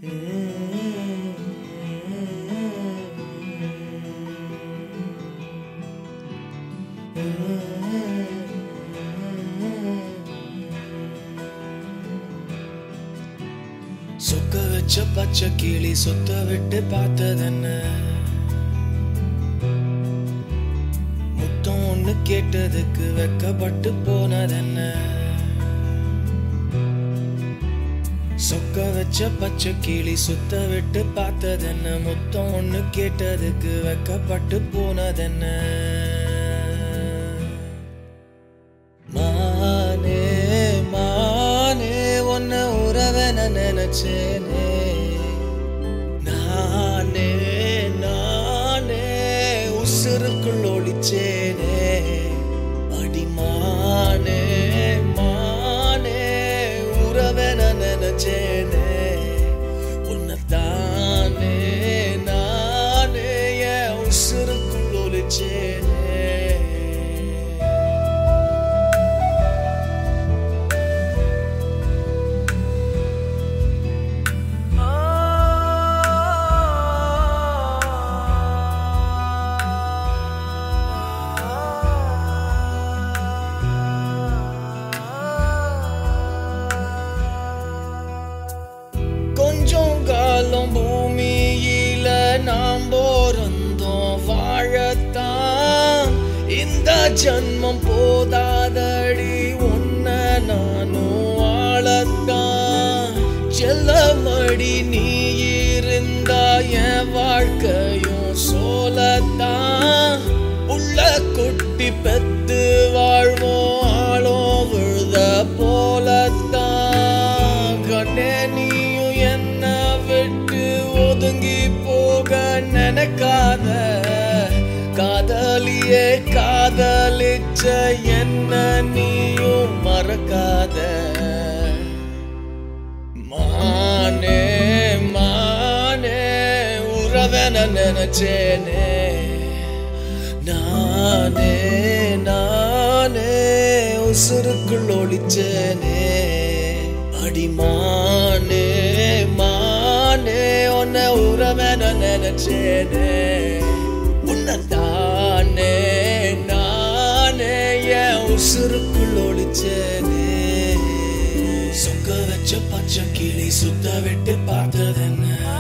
சொக்க வச்ச பச்சை கிளி சொத்த விட்டு பார்த்ததென்ன முத்தம் ஒண்ணு கேட்டதுக்கு வெக்கப்பட்டு போனதென்ன சொக்க வச்ச பச்சை கிளி சுத்த விட்டு பார்த்ததென்ன முத்தம் ஒண்ணு கேட்டதுக்கு வெக்கப்பட்டு போனதென்ன மானே மானே உன்னை உறவன நினைச்சேனே நானே நானே உசுருக்குள் ஒளிச்சேனே அடிமானே மானே உறவன நினைச்சேனே உன்னைத்தானே நானே என் உசுருக்குள் ஒளிச்சேனே கொஞ்சம் காலம் பூமியில நாம் போறந்தோம் வாழத்தான் இந்த ஜன்மம் போதாதடி உன்ன நானும் வாழத்தான் செல்லமடி நீ இருந்தா என் வாழ்க்கையும் சோலத்தான் உள்ள குட்டி பெத்து வாழ்வோம் ஆளோ விழுத போலத்தான் கண்ணே நீயும் என்ன விட்டு ஒதுங்கி போக நினைக்காத காதலியே காதலிச்ச என்ன நீயும் மறக்காத மானே மானே உறவன நினைச்சேனே நானே நானே உசுருக்குள் ஒளிச்சேனே அடிமானே மானே உன்னை உறவன நினைச்சேனே உன்னை தானே நானே என் உசுருக்குள் ஒளிச்சேனே சொக்க வச்ச பச்சை கிளி சுத்த விட்டு பார்த்ததென்ன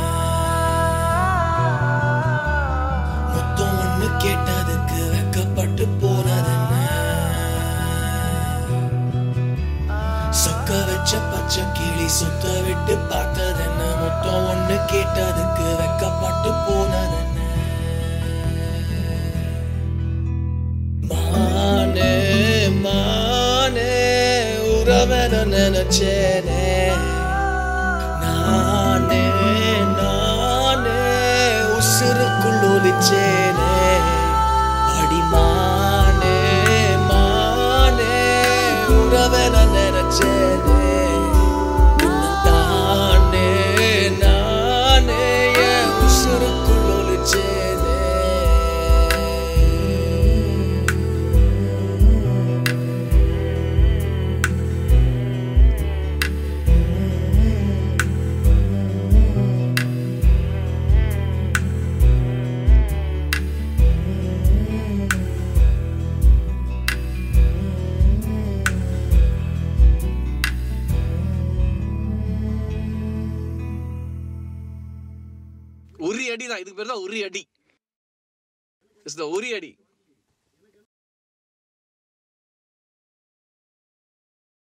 மொத்தம் ஒண்ணு கேட்டதுக்கு வெக்கப்பட்டு போனதென்ன சொக்க வச்ச பச்சை கிளி சுத்த விட்டு பார்த்ததென்ன மொத்தம் ஒண்ணு கேட்டதுக்கு வெக்கப்பட்டு போனதென்ன மானே மானே உறவன நினைச்சேனே நானே நானே உசுருக்குள் ஒலிச்சேனே அடிமானே மானே உறவன நினைச்சேனே உன்னைத்தானே நானே என் உசுருக்குள் ஒலிச்சேனே உரி அடி தான் இதுக்கு பேர் தான் உரி அடி இட்ஸ் த உரி அடி